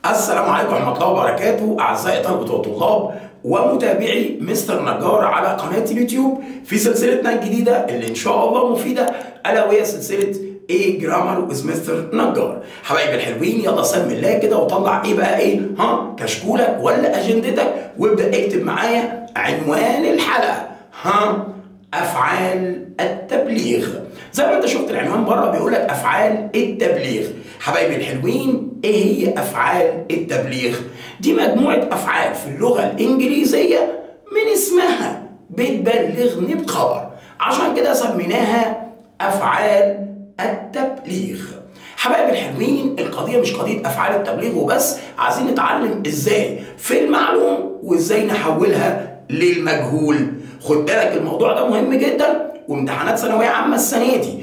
السلام عليكم ورحمة الله وبركاته أعزائي طلبة وطلاب ومتابعي مستر نجار على قناة اليوتيوب في سلسلتنا الجديدة اللي إن شاء الله مفيدة ألا وهي سلسلة ايه جرامر ويز مستر نجار حبايبي الحلوين يلا سمي الله كده وطلع ايه بقى ايه ها كشكولك ولا اجندتك وابدا اكتب معايا عنوان الحلقه ها افعال التبليغ زي ما انت شفت العنوان بره بيقول لك افعال التبليغ حبايبي الحلوين ايه هي افعال التبليغ دي مجموعه افعال في اللغه الانجليزيه من اسمها بتبلغني بخبر عشان كده سميناها افعال التبليغ حبايبي الحلوين القضيه مش قضيه افعال التبليغ وبس عايزين نتعلم ازاي في المعلوم وازاي نحولها للمجهول خد بالك الموضوع ده مهم جدا وامتحانات ثانويه عامه السنه دي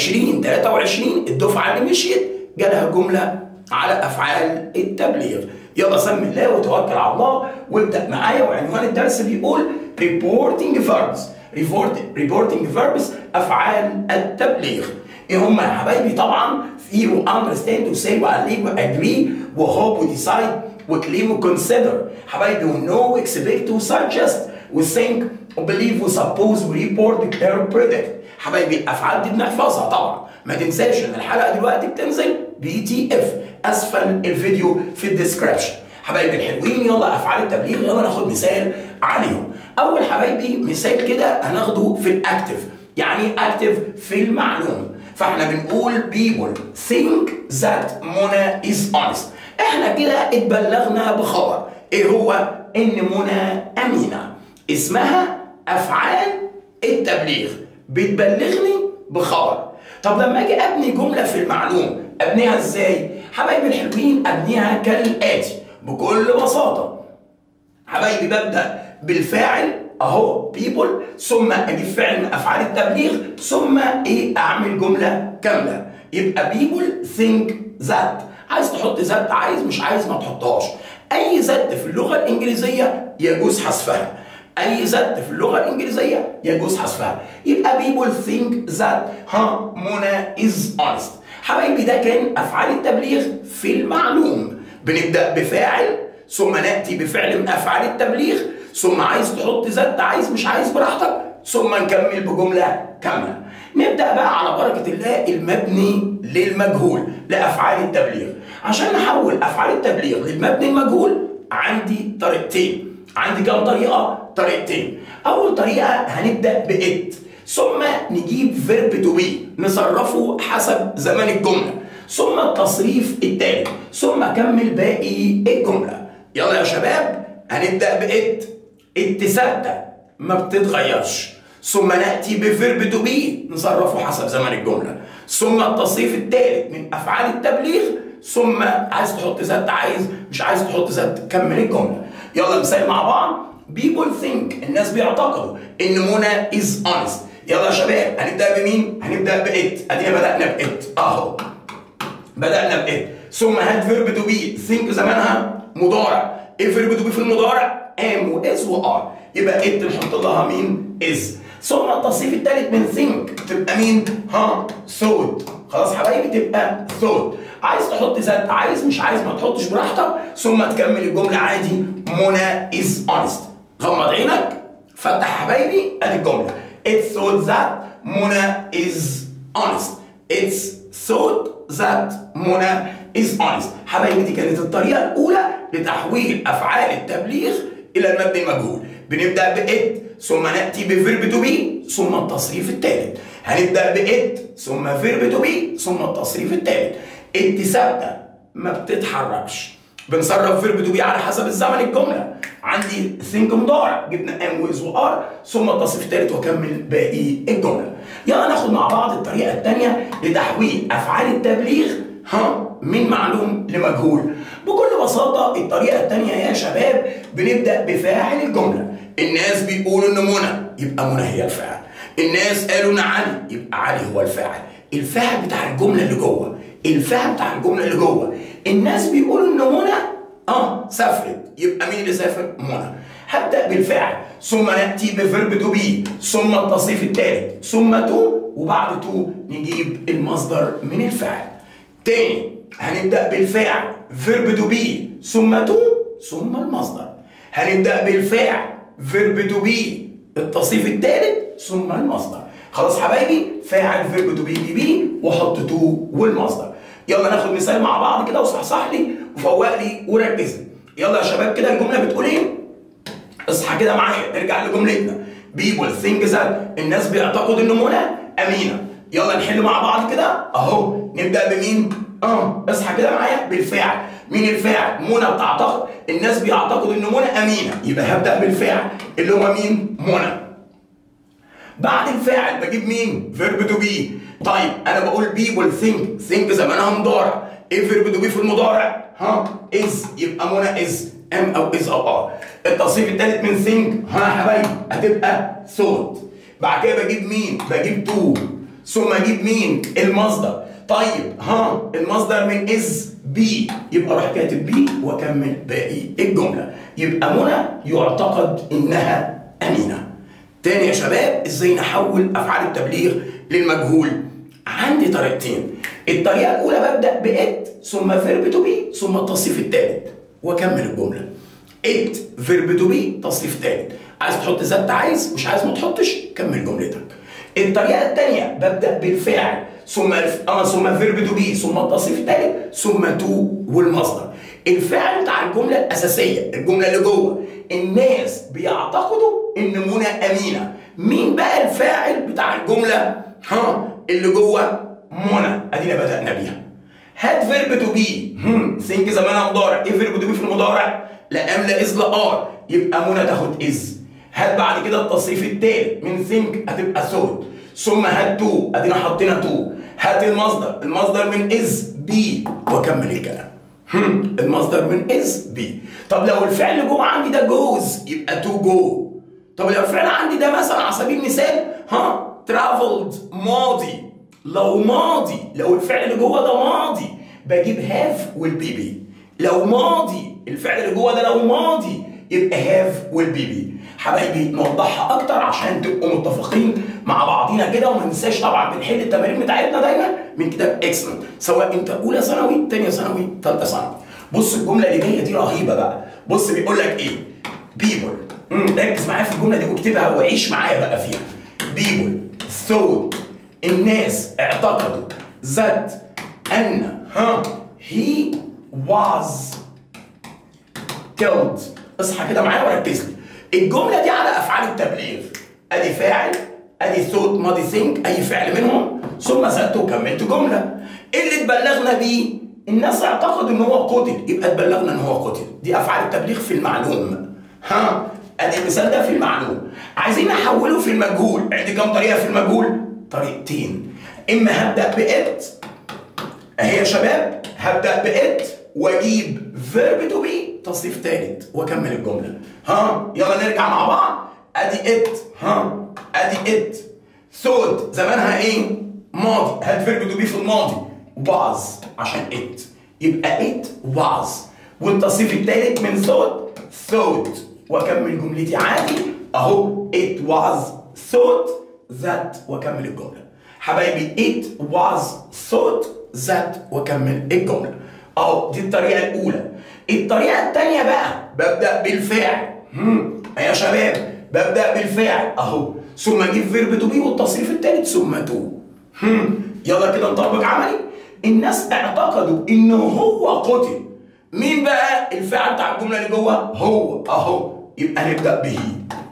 2023 الدفعه اللي مشيت جالها جمله على افعال التبليغ يلا سمي الله وتوكل على الله وابدا معايا وعنوان الدرس بيقول reporting verbs reporting verbs افعال التبليغ ايه هم يا حبايبي طبعا في و understand و say و believe و agree و hope و decide و claim و consider حبايبي و know و expect و suggest و think و believe و suppose و report declare و predict حبايبي الافعال دي بنحفظها طبعا ما تنساش ان الحلقه دلوقتي بتنزل بي تي اف اسفل الفيديو في الديسكربشن حبايبي الحلوين يلا افعال التبليغ يلا ناخد مثال عليهم اول حبايبي مثال كده هناخده في الاكتف يعني اكتف في المعلوم فاحنا بنقول people think that Mona is honest احنا كده اتبلغنا بخبر ايه هو ان منى امينه اسمها افعال التبليغ بتبلغني بخبر طب لما اجي ابني جمله في المعلوم ابنيها ازاي حبايبي الحلوين ابنيها كالاتي بكل بساطه حبايبي ببدا بالفاعل اهو people ثم اجيب فعل من افعال التبليغ ثم ايه اعمل جمله كامله يبقى people think that عايز تحط ذات عايز مش عايز ما تحطهاش اي ذات في اللغه الانجليزيه يجوز حذفها اي ذات في اللغه الانجليزيه يجوز حذفها يبقى people think that ها منى is honest حبايبي ده كان افعال التبليغ في المعلوم بنبدا بفاعل ثم ناتي بفعل من افعال التبليغ ثم عايز تحط ذات عايز مش عايز براحتك ثم نكمل بجمله كامله نبدا بقى على بركه الله المبني للمجهول لافعال التبليغ عشان نحول افعال التبليغ للمبني المجهول عندي طريقتين عندي كام طريقه طريقتين اول طريقه هنبدا بات ثم نجيب فيرب تو بي نصرفه حسب زمن الجمله ثم التصريف التالي ثم اكمل باقي الجمله يلا يا شباب هنبدا بات ات ثابته ما بتتغيرش ثم ناتي بفيرب تو بي نصرفه حسب زمن الجمله ثم التصريف الثالث من افعال التبليغ ثم عايز تحط ذات عايز مش عايز تحط ذات كمل الجمله يلا مثال مع بعض people think الناس بيعتقدوا ان منى is honest يلا يا شباب هنبدا بمين هنبدا بات ادينا بدانا بات اهو بدانا بات ثم هات فيرب تو بي think زمانها مضارع ايه فيرب تو بي في المضارع ام واز وار يبقى ات نحط لها مين از ثم التصريف الثالث من think تبقى مين ها thought خلاص حبايبي تبقى thought عايز تحط ذات عايز مش عايز ما تحطش براحتك ثم تكمل الجمله عادي منى is honest غمض عينك فتح حبايبي ادي الجمله it's thought that منى is honest it's thought that منى is honest حبايبي دي كانت الطريقه الاولى لتحويل افعال التبليغ الى المبني المجهول بنبدا بات ثم ناتي بفيرب تو بي ثم التصريف الثالث هنبدا بات ثم فيرب تو بي ثم التصريف الثالث ات ثابته ما بتتحركش بنصرف فيرب تو بي على حسب الزمن الجمله عندي ثينك مضارع جبنا ام ويز وار ثم التصريف الثالث واكمل باقي الجمله يلا ناخد مع بعض الطريقه الثانيه لتحويل افعال التبليغ ها من معلوم لمجهول بكل بساطه الطريقه الثانيه يا شباب بنبدا بفاعل الجمله الناس بيقولوا ان منى يبقى منى هي الفاعل الناس قالوا ان علي يبقى علي هو الفاعل الفاعل بتاع الجمله اللي جوه الفاعل بتاع الجمله اللي جوه الناس بيقولوا ان منى اه سافرت يبقى مين اللي سافر منى هبدا بالفاعل ثم ناتي بفيرب تو بي ثم التصريف الثالث ثم تو وبعد تو نجيب المصدر من الفاعل تاني هنبدا بالفعل فيرب تو بي ثم تو ثم المصدر هنبدا بالفعل فيرب تو بي التصريف الثالث ثم المصدر خلاص حبايبي فاعل فيرب تو بي بي بي واحط تو والمصدر يلا ناخد مثال مع بعض كده وصحصح لي وفوق لي وركز لي يلا يا شباب كده الجمله بتقول ايه اصحى كده معايا ارجع لجملتنا بيبول ثينك ذات الناس بيعتقدوا ان منى امينه يلا نحل مع بعض كده اهو نبدا بمين اه اصحى كده معايا بالفعل مين الفاعل منى بتعتقد الناس بيعتقدوا ان منى امينه يبقى هبدا بالفعل اللي هو مين منى بعد الفاعل بجيب مين فيرب تو بي طيب انا بقول بيبول ثينك ثينك زمانها مضارع ايه فيرب تو بي في المضارع ها از يبقى منى از ام او از او ار التصريف الثالث من ثينك ها يا حبايبي هتبقى ثوت بعد كده بجيب مين بجيب تو ثم اجيب مين المصدر طيب ها المصدر من از بي يبقى اروح كاتب بي واكمل باقي الجمله يبقى منى يعتقد انها امينه تاني يا شباب ازاي نحول افعال التبليغ للمجهول عندي طريقتين الطريقه الاولى ببدا بات ثم فيرب تو بي ثم التصريف الثالث واكمل الجمله ات فيرب تو بي تصريف ثالث عايز تحط ذات عايز مش عايز ما تحطش كمل جملتك الطريقه الثانيه ببدا بالفعل ثم الف... اه ثم فيرب تو بي ثم التصريف الثالث ثم تو والمصدر الفعل بتاع الجمله الاساسيه الجمله اللي جوه الناس بيعتقدوا ان منى امينه مين بقى الفاعل بتاع الجمله ها اللي جوه منى ادينا بدانا بيها هات فيرب تو بي ثينك زمانها مضارع ايه فيرب تو بي في المضارع لا ام لا از لا ار يبقى منى تاخد از هات بعد كده التصريف التالت من ثينك هتبقى ثوت ثم هات تو ادينا حطينا تو هات المصدر المصدر من از بي واكمل الكلام هم، المصدر من از بي طب لو الفعل جوه عندي ده جوز يبقى تو جو طب لو الفعل عندي ده مثلا على سبيل المثال ها traveled ماضي لو ماضي لو الفعل اللي جوه ده ماضي بجيب هاف والبي بي لو ماضي الفعل اللي جوه ده لو ماضي يبقى هاف والبي بي حبايبي نوضحها اكتر عشان تبقوا متفقين مع بعضينا كده وما ننساش طبعا بنحل التمارين بتاعتنا دايما من كتاب اكسلنت سواء انت اولى ثانوي ثانيه ثانوي ثالثه ثانوي بص الجمله اللي جايه دي رهيبه بقى بص بيقول لك ايه بيبول ركز معايا في الجمله دي واكتبها وعيش معايا بقى فيها بيبول thought الناس اعتقدوا that ان ها he was killed اصحى كده معايا وركز لي الجمله دي على افعال التبليغ ادي فاعل ادي ثوت ماضي ثينك اي فعل منهم ثم زدت وكملت جمله اللي اتبلغنا بيه الناس اعتقدوا ان هو قتل يبقى اتبلغنا ان هو قتل دي افعال التبليغ في المعلوم ها ادي المثال ده في المعلوم عايزين نحوله في المجهول عندي كام طريقه في المجهول طريقتين اما هبدا بات اهي يا شباب هبدا بات واجيب فيرب تو بي تصريف ثالث واكمل الجمله ها يلا نرجع مع بعض ادي ات ها ادي ات ثوت زمانها ايه ماضي هات فيرب تو بي في الماضي باظ عشان ات يبقى ات باظ والتصريف الثالث من ثوت ثوت واكمل جملتي عادي اهو it was thought that واكمل الجمله حبايبي it was thought that واكمل الجمله اهو دي الطريقه الاولى الطريقه الثانيه بقى ببدا بالفعل هم، يا شباب ببدا بالفعل اهو ثم اجيب فيرب تو بي والتصريف الثالث ثم تو هم، يلا كده نطبق عملي الناس اعتقدوا ان هو قتل مين بقى الفعل بتاع الجمله اللي جوه هو اهو يبقى نبدا به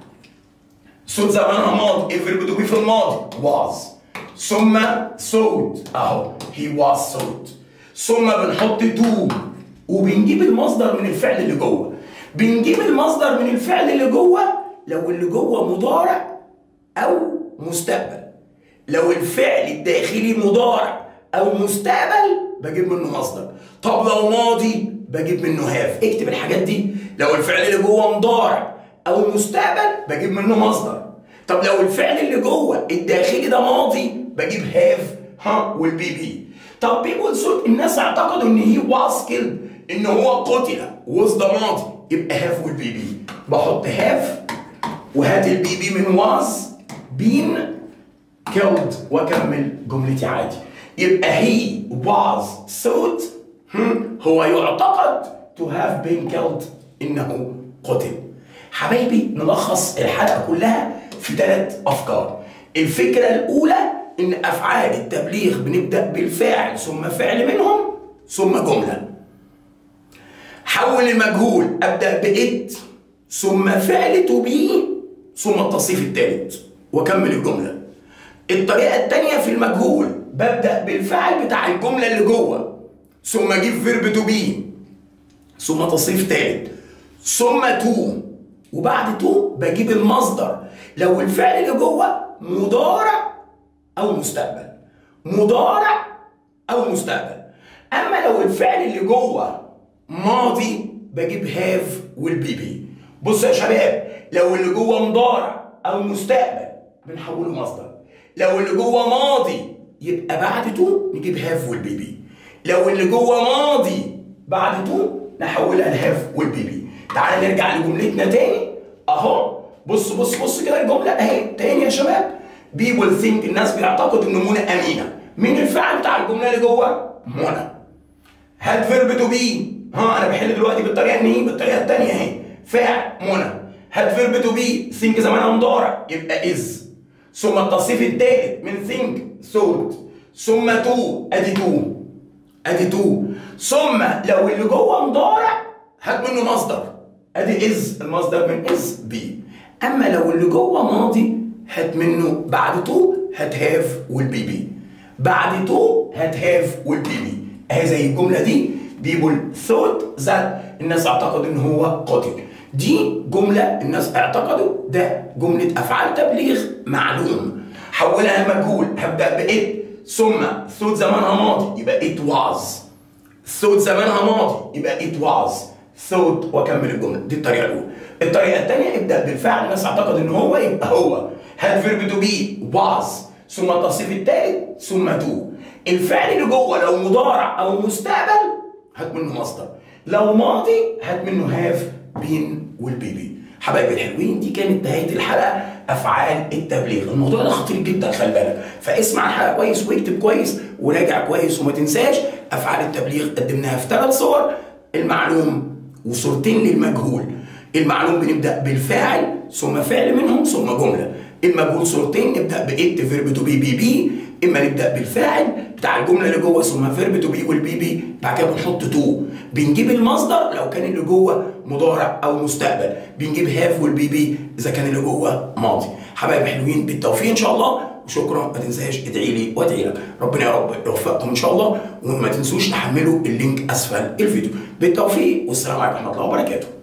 صوت زمانها ماضي الفيرب تو بي في الماضي was ثم صوت اهو he was صوت ثم بنحط تو وبنجيب المصدر من الفعل اللي جوه بنجيب المصدر من الفعل اللي جوه لو اللي جوه مضارع او مستقبل لو الفعل الداخلي مضارع او مستقبل بجيب منه مصدر طب لو ماضي بجيب منه هاف اكتب الحاجات دي لو الفعل اللي جوه مضارع او مستقبل بجيب منه مصدر طب لو الفعل اللي جوه الداخلي ده ماضي بجيب هاف ها والبي بي طب بيقول صوت الناس اعتقدوا ان هي واز كيلد ان هو قتل وز ده ماضي يبقى هاف والبي بي بحط هاف وهات البي بي من واز بين كيلد واكمل جملتي عادي يبقى he was thought هم، هو يعتقد to have been killed انه قتل حبايبي نلخص الحلقه كلها في ثلاث افكار الفكره الاولى ان افعال التبليغ بنبدا بالفاعل ثم فعل منهم ثم جمله حول المجهول ابدا بإت ثم فعل تو بي ثم التصريف الثالث واكمل الجمله الطريقه الثانيه في المجهول ببدا بالفعل بتاع الجمله اللي جوه ثم اجيب فيرب تو بي ثم تصريف ثالث ثم تو وبعد تو بجيب المصدر لو الفعل اللي جوه مضارع او مستقبل مضارع او مستقبل اما لو الفعل اللي جوه ماضي بجيب هاف والبي بي بص يا شباب لو اللي جوه مضارع او مستقبل بنحوله مصدر لو اللي جوه ماضي يبقى بعد تو نجيب هاف والبي بي لو اللي جوه ماضي بعد تو نحولها لهاف والبي بي تعال نرجع لجملتنا تاني اهو بص بص بص كده الجمله اهي تاني يا شباب بيبول ثينك الناس بيعتقدوا ان منى امينه مين الفعل بتاع الجمله اللي جوه منى هات فيرب تو بي ها انا بحل دلوقتي بالطريقه ان ايه بالطريقه الثانيه اهي فاعل منى هات فيرب تو بي ثينك زمانها مضارع يبقى از ثم التصريف الثالث من ثينك ثوت ثم تو ادي تو ادي تو ثم لو اللي جوه مضارع هات منه مصدر ادي از المصدر من از بي اما لو اللي جوه ماضي هات منه بعد تو هات هاف والبي بي بعد تو هات هاف والبي بي اهي زي الجمله دي people thought that الناس اعتقدوا ان هو قاتل دي جمله الناس اعتقدوا ده جمله افعال تبليغ معلوم حولها لمجهول هبدا بإت ثم thought زمانها ماضي يبقى it was thought زمانها ماضي يبقى it was thought واكمل الجمله دي الطريقه الاولى الطريقه الثانيه ابدا بالفعل الناس اعتقد ان هو يبقى هو هات فيرب تو بي was ثم التصريف الثالث ثم تو الفعل اللي جوه لو مضارع او مستقبل هات منه مصدر لو ماضي هات منه هاف بين والبي بي حبايبي الحلوين دي كانت نهايه الحلقه افعال التبليغ الموضوع ده خطير جدا خلي بالك فاسمع الحلقه كويس واكتب كويس وراجع كويس وما تنساش افعال التبليغ قدمناها في ثلاث صور المعلوم وصورتين للمجهول المعلوم بنبدا بالفاعل ثم فعل منهم ثم جمله المجهول صورتين نبدا بإت فيرب تو بي بي بي اما نبدا بالفاعل بتاع الجمله اللي جوه ثم فيرب تو بي والبي بي بعد كده بنحط تو بنجيب المصدر لو كان اللي جوه مضارع او مستقبل بنجيب هاف والبي بي اذا كان اللي جوه ماضي حبايبي حلوين بالتوفيق ان شاء الله وشكرا ما تنساش ادعي لي وادعي لك ربنا يا رب يوفقكم ان شاء الله وما تنسوش تحملوا اللينك اسفل الفيديو بالتوفيق والسلام عليكم ورحمه الله وبركاته